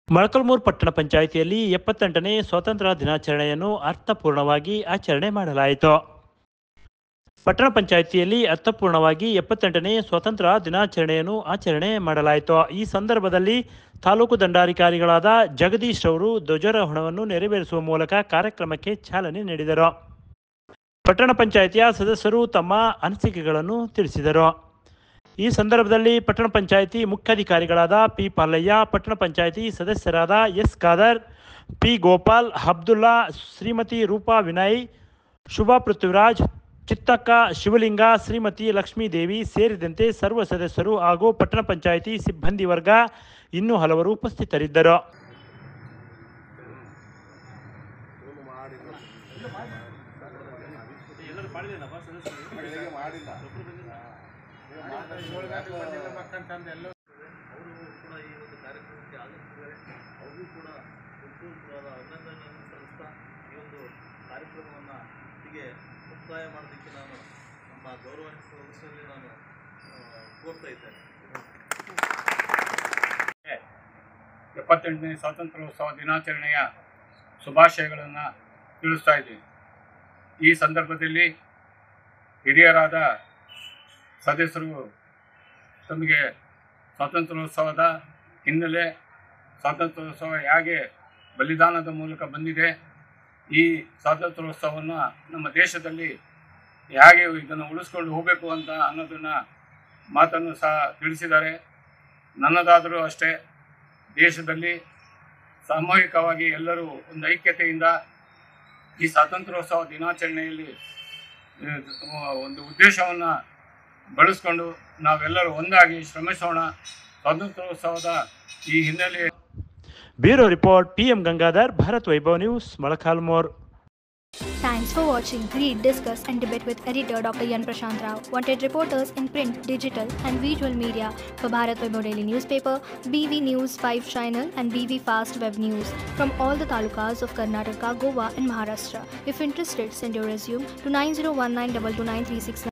ಮೊಳಕಲ್ಮೂರು ಪಟ್ಟಣ ಪಂಚಾಯಿತಿಯಲ್ಲಿ ಎಪ್ಪತ್ತೆಂಟನೇ ಸ್ವಾತಂತ್ರ್ಯ ದಿನಾಚರಣೆಯನ್ನು ಅರ್ಥಪೂರ್ಣವಾಗಿ ಆಚರಣೆ ಮಾಡಲಾಯಿತು ಪಟ್ಟಣ ಪಂಚಾಯಿತಿಯಲ್ಲಿ ಅರ್ಥಪೂರ್ಣವಾಗಿ ಎಪ್ಪತ್ತೆಂಟನೇ ಸ್ವಾತಂತ್ರ್ಯ ದಿನಾಚರಣೆಯನ್ನು ಆಚರಣೆ ಮಾಡಲಾಯಿತು ಈ ಸಂದರ್ಭದಲ್ಲಿ ತಾಲೂಕು ದಂಡಾಧಿಕಾರಿಗಳಾದ ಜಗದೀಶ್ ಅವರು ಧ್ವಜಾರೋಹಣವನ್ನು ನೆರವೇರಿಸುವ ಮೂಲಕ ಕಾರ್ಯಕ್ರಮಕ್ಕೆ ಚಾಲನೆ ನೀಡಿದರು ಪಟ್ಟಣ ಪಂಚಾಯಿತಿಯ ಸದಸ್ಯರು ತಮ್ಮ ಅನಿಸಿಕೆಗಳನ್ನು ತಿಳಿಸಿದರು ಈ ಸಂದರ್ಭದಲ್ಲಿ ಪಟ್ಟಣ ಪಂಚಾಯಿತಿ ಮುಖ್ಯಾಧಿಕಾರಿಗಳಾದ ಪಿ ಪಾಲಯ್ಯ ಪಟ್ಟಣ ಪಂಚಾಯಿತಿ ಸದಸ್ಯರಾದ ಎಸ್ ಖಾದರ್ ಪಿ ಗೋಪಾಲ್ ಅಬ್ದುಲ್ಲಾ ಶ್ರೀಮತಿ ರೂಪಾ ವಿನಯ್ ಶುಭಾ ಪೃಥ್ವಿರಾಜ್ ಚಿತ್ತಕ್ಕ ಶಿವಲಿಂಗ ಶ್ರೀಮತಿ ಲಕ್ಷ್ಮೀದೇವಿ ಸೇರಿದಂತೆ ಸರ್ವ ಸದಸ್ಯರು ಹಾಗೂ ಪಟ್ಟಣ ಪಂಚಾಯಿತಿ ಸಿಬ್ಬಂದಿ ವರ್ಗ ಇನ್ನೂ ಹಲವರು ಉಪಸ್ಥಿತರಿದ್ದರು ಅವರು ಕೂಡ ಈ ಒಂದು ಕಾರ್ಯಕ್ರಮಕ್ಕೆ ಆಗಮಿಸಿದ್ದಾರೆ ಅವ್ರಿಗೂ ಕೂಡ ಉತ್ಸವವಾದ ಅಭಿನಂದನೆಯನ್ನು ಸಲ್ಲಿಸ್ತಾ ಈ ಒಂದು ಕಾರ್ಯಕ್ರಮವನ್ನು ಹೀಗೆ ಮುಕ್ತಾಯ ಮಾಡೋದಕ್ಕೆ ನಾನು ನಮ್ಮ ಗೌರವಾನ್ವಿತ ಸದಸ್ಯರಲ್ಲಿ ನಾನು ಆ, ಕೋರ್ತಾ ಇದ್ದೇನೆ ಎಪ್ಪತ್ತೆಂಟನೇ ಸ್ವಾತಂತ್ರ್ಯೋತ್ಸವ ದಿನಾಚರಣೆಯ ಶುಭಾಶಯಗಳನ್ನು ತಿಳಿಸ್ತಾ ಇದ್ದೀವಿ ಈ ಸಂದರ್ಭದಲ್ಲಿ ಹಿರಿಯರಾದ ಸದಸ್ಯರು ತಮಗೆ ಸ್ವಾತಂತ್ರ್ಯೋತ್ಸವದ ಹಿನ್ನೆಲೆ ಸ್ವಾತಂತ್ರ್ಯೋತ್ಸವ ಹೇಗೆ ಬಲಿದಾನದ ಮೂಲಕ ಬಂದಿದೆ ಈ ಸ್ವಾತಂತ್ರ್ಯೋತ್ಸವವನ್ನು ನಮ್ಮ ದೇಶದಲ್ಲಿ ಹೇಗೆ ಇದನ್ನು ಉಳಿಸ್ಕೊಂಡು ಹೋಗಬೇಕು ಅಂತ ಅನ್ನೋದನ್ನು ಮಾತನ್ನು ಸಹ ತಿಳಿಸಿದ್ದಾರೆ ನನ್ನದಾದರೂ ಅಷ್ಟೇ ದೇಶದಲ್ಲಿ ಸಾಮೂಹಿಕವಾಗಿ ಎಲ್ಲರೂ ಒಂದು ಐಕ್ಯತೆಯಿಂದ ಈ ಸ್ವಾತಂತ್ರ್ಯೋತ್ಸವ ದಿನಾಚರಣೆಯಲ್ಲಿ ಆ, ಒಂದು ಉದ್ದೇಶವನ್ನು ಬಳಸ್ಕೊಂಡು ನಾವೆಲ್ಲರೂ ಒಂದಾಗಿ ಶ್ರಮಿಸೋಣ ಸ್ವಾತಂತ್ರ್ಯೋತ್ಸವದ ಈ ಹಿನ್ನೆಲೆ bureau report PM Gangadhar Bharat Vaibhav news Molakalmuru Thanks for watching. Read, discuss, and debate with editor Dr. Yan Prashant Rao. Wanted reporters in print, digital, and visual media for Bharat Vaibhav Daily Newspaper, BV News 5 Channel, and BV Fast Web News from all the talukas of Karnataka, Goa, and Maharashtra. If interested, send your resume to 9019229369.